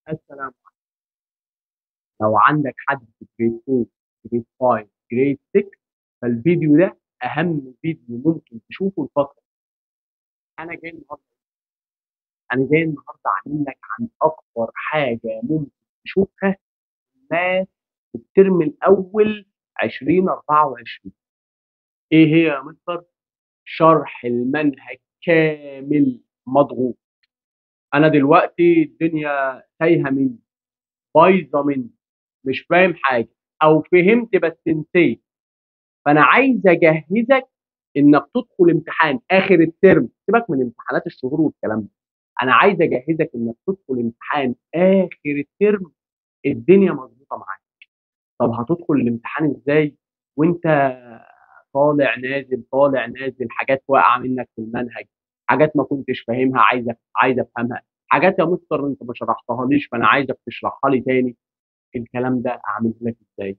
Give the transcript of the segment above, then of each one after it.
السلام عليكم لو عندك حد في جريد 4 جريد 5 جريد 6 فالفيديو ده اهم فيديو ممكن تشوفه الفتره دي. انا جاي النهارده انا جاي النهارده اعلم لك عن اكبر حاجه ممكن تشوفها ماس الترم الاول 2024 ايه هي يا مستر شرح المنهج كامل مضغوط انا دلوقتي الدنيا تايهه مني بايظه مني مش فاهم حاجه او فهمت بس نسيت فانا عايز اجهزك انك تدخل امتحان اخر الترم سيبك من امتحانات الشهور والكلام ده انا عايز اجهزك انك تدخل امتحان اخر الترم الدنيا مظبوطه معاك طب هتدخل الامتحان ازاي وانت طالع نازل طالع نازل حاجات واقعه منك في المنهج حاجات ما كنتش فاهمها عايز عايز افهمها حاجات يا مستر انت ما شرحتهاليش فانا عايزك تشرحها لي تاني الكلام ده اعمله لك ازاي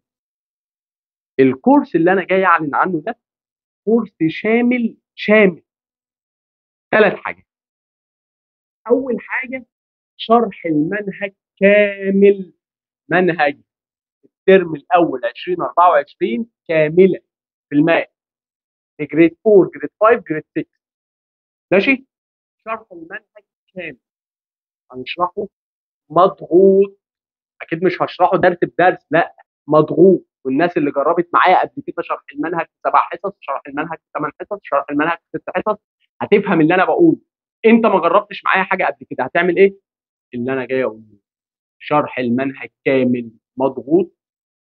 الكورس اللي انا جاي اعلن عنه ده كورس شامل شامل ثلاث حاجات اول حاجه شرح المنهج كامل منهج الترم الاول 2024 كاملا في الماء في جريد 4 جريد 5 جريد 6 ماشي شرح المنهج كامل هنشرحه مضغوط اكيد مش هشرحه درس بدرس لا مضغوط والناس اللي جربت معايا قبل كده شرح المنهج في سبع حصص شرح المنهج في ثمان حصص شرح المنهج في ست حصص هتفهم اللي انا بقوله انت ما جربتش معايا حاجه قبل كده هتعمل ايه اللي انا جاي اقوله شرح المنهج كامل مضغوط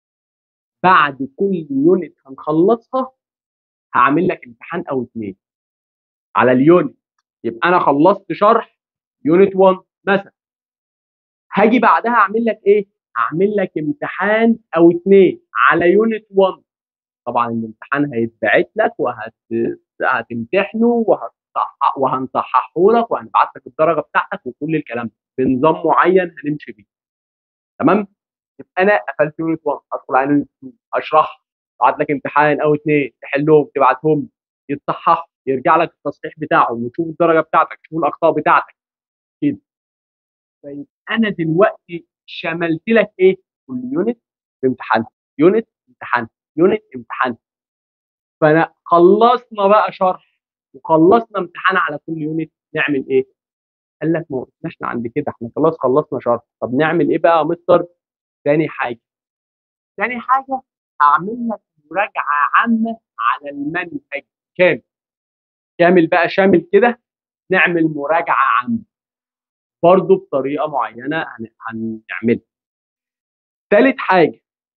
بعد كل يونت هنخلصها هعمل لك امتحان او اتنين على اليونت يبقى انا خلصت شرح يونت 1 مثلا هاجي بعدها اعمل لك ايه هعمل لك امتحان او اتنين على يونت 1 طبعا الامتحان هيتبعت لك وهتمتحنه وهتصحح وهنصححه لك وهنبعت لك الدرجه بتاعتك وكل الكلام ده بنظام معين هنمشي بيه تمام يبقى انا قفلت يونت 1 ادخل على يونت 2 اشرح ابعت لك امتحان او اتنين تحلهم تبعتهم يتصححوا يرجع لك التصحيح بتاعهم وتشوف الدرجه بتاعتك تشوف الاخطاء بتاعتك كده طيب انا دلوقتي شملت لك ايه كل يونت بامتحان يونت امتحان يونت امتحان فانا خلصنا بقى شرح وخلصنا امتحان على كل يونت نعمل ايه قال لك ما وقفناش عند كده احنا خلاص خلصنا شرح طب نعمل ايه بقى يا مستر تاني حاجه تاني حاجه اعمل لك مراجعه عامه على المنهج كامل كامل بقى شامل كده نعمل مراجعه عامه برضه بطريقه معينه هنعملها ثالث حاجه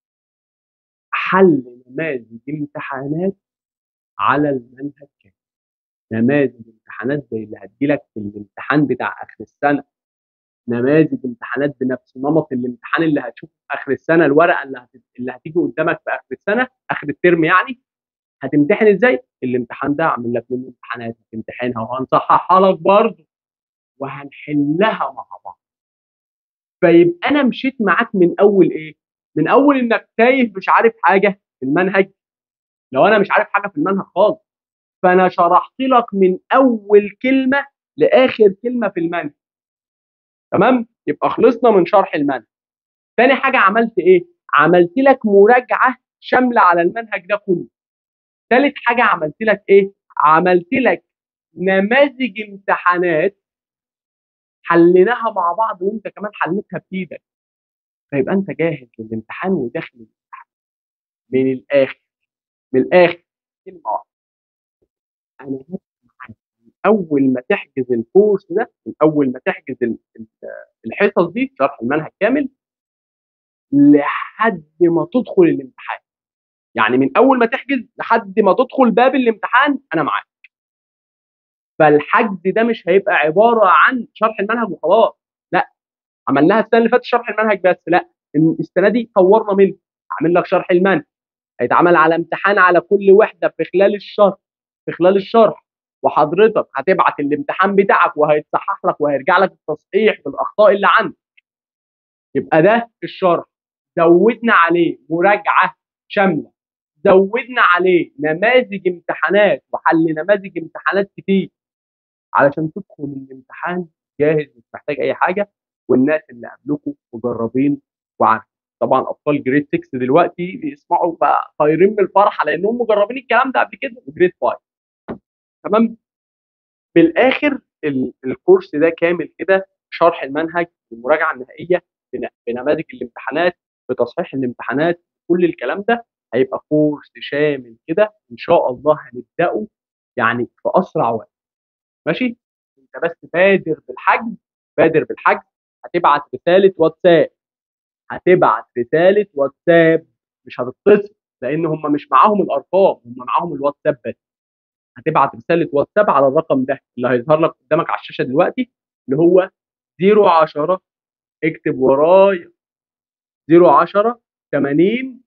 حل نماذج امتحانات على المنهج كامل نماذج امتحانات زي اللي هتجيلك في الامتحان بتاع اخر السنه نماذج امتحانات بنفس نمط الامتحان اللي هتشوفه في اخر السنه الورقه اللي هت... اللي هتيجي قدامك في اخر السنه اخر الترم يعني هتمتحن ازاي؟ الامتحان ده اعمل لك منه امتحانات هتمتحنها وهنصححها لك برضه وهنحلها مع بعض فيبقى انا مشيت معاك من اول ايه؟ من اول انك تايه مش عارف حاجه في المنهج لو انا مش عارف حاجه في المنهج خالص فانا شرحت لك من اول كلمه لاخر كلمه في المنهج تمام يبقى خلصنا من شرح المنهج تاني حاجه عملت ايه عملت لك مراجعه شامله على المنهج ده كله تالت حاجه عملت لك ايه عملت لك نماذج امتحانات حليناها مع بعض وانت كمان حليتها بايدك فيبقى انت جاهز للامتحان وداخل الامتحان من الاخر من الاخر كلمه واحده انا معاك من اول ما تحجز الكورس ده من اول ما تحجز الحصص دي شرح المنهج كامل لحد ما تدخل الامتحان يعني من اول ما تحجز لحد ما تدخل باب الامتحان انا معاك فالحجز ده مش هيبقى عباره عن شرح المنهج وخلاص لا عملناها السنه اللي فاتت شرح المنهج بس لا السنه دي طورنا منه اعمل لك شرح المنهج هيتعمل على امتحان على كل وحده في خلال الشهر في خلال الشرح وحضرتك هتبعت الامتحان بتاعك وهيتصحح لك وهيرجع لك التصحيح بالاخطاء اللي عندك يبقى ده الشرح زودنا عليه مراجعه شامله زودنا عليه نماذج امتحانات وحل نماذج امتحانات كتير علشان تدخل الامتحان جاهز مش محتاج اي حاجه والناس اللي قبلكم مجربين وعارفين طبعا اطفال جريد 6 دلوقتي بيسمعوا بقى طايرين من الفرحه لانهم مجربين الكلام ده قبل كده جريد 5 تمام بالاخر الكورس ده كامل كده شرح المنهج المراجعه النهائيه بنماذج الامتحانات بتصحيح الامتحانات كل الكلام ده هيبقى كورس شامل كده ان شاء الله هنبداه يعني في اسرع وقت ماشي انت بس بادر بالحجز بادر بالحجز هتبعت رساله واتساب هتبعت رساله واتساب مش هتتصل لان هم مش معاهم الارقام هم معاهم الواتساب بس هتبعت رساله واتساب على الرقم ده اللي هيظهر لك قدامك على الشاشه دلوقتي اللي هو 010 اكتب ورايا 010 80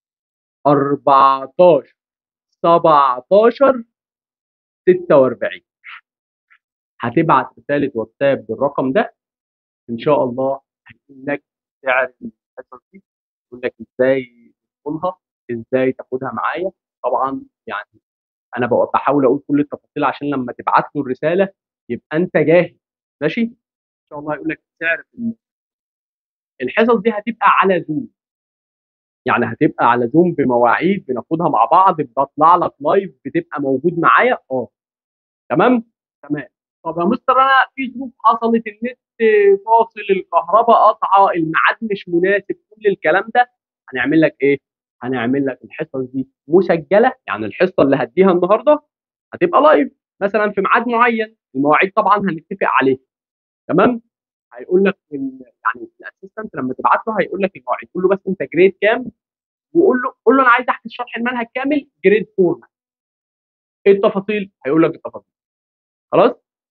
14 17 46 هتبعت رساله واتساب بالرقم ده ان شاء الله هيكون لك سعر الحصص دي يقول لك ازاي تدخلها ازاي تاخدها معايا طبعا يعني انا بحاول اقول كل التفاصيل عشان لما تبعت له الرساله يبقى انت جاهز ماشي ان شاء الله هيقول لك سعر الحصص دي هتبقى على زوم يعني هتبقى على زوم بمواعيد بناخدها مع بعض بطلع لك لايف بتبقى موجود معايا اه تمام تمام طب يا مستر انا في ظروف حصلت النت فاصل الكهرباء قطعه الميعاد مش مناسب كل الكلام ده هنعمل لك ايه هنعمل لك الحصص دي مسجله يعني الحصه اللي هديها النهارده هتبقى لايف مثلا في ميعاد معين المواعيد طبعا هنتفق عليها تمام هيقول لك يعني الاسيستنت لما تبعت له هيقول لك المواعيد قول له بس انت جريد كام وقول له قول له انا عايز احجز شرح المنهج كامل جريد 4 ايه التفاصيل هيقول لك التفاصيل خلاص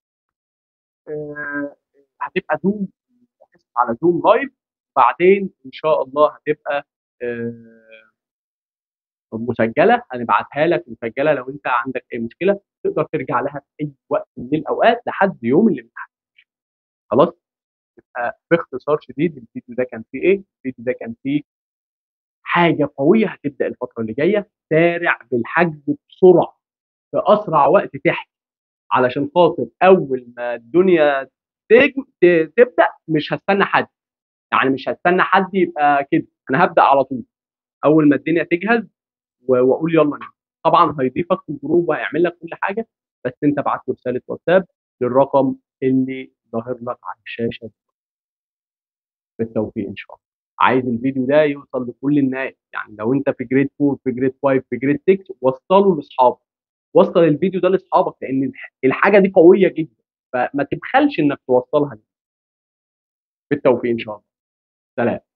آه هتبقى زوم على زوم لايف بعدين ان شاء الله هتبقى آه مسجله هنبعتها لك مسجله لو انت عندك اي مشكله تقدر ترجع لها في اي وقت من الاوقات لحد يوم الامتحان خلاص يبقى باختصار شديد الفيديو ده كان فيه ايه؟ الفيديو ده كان فيه حاجه قويه هتبدا الفتره اللي جايه سارع بالحجز بسرعه في اسرع وقت تحت علشان خاطر اول ما الدنيا تبدا مش هستنى حد يعني مش هستنى حد يبقى كده انا هبدا على طول اول ما الدنيا تجهز واقول يلا نبدا طبعا هيضيفك في الجروب وهيعمل لك كل حاجه بس انت ابعت له رساله واتساب للرقم اللي ظاهر لك على الشاشه بالتوفيق ان شاء الله عايز الفيديو ده يوصل لكل الناس يعني لو انت في جريد 4 في جريد 5 في جريد 6 وصله لاصحابك وصل الفيديو ده لاصحابك لان الحاجه دي قويه جدا فما تبخلش انك توصلها بالتوفيق ان شاء الله سلام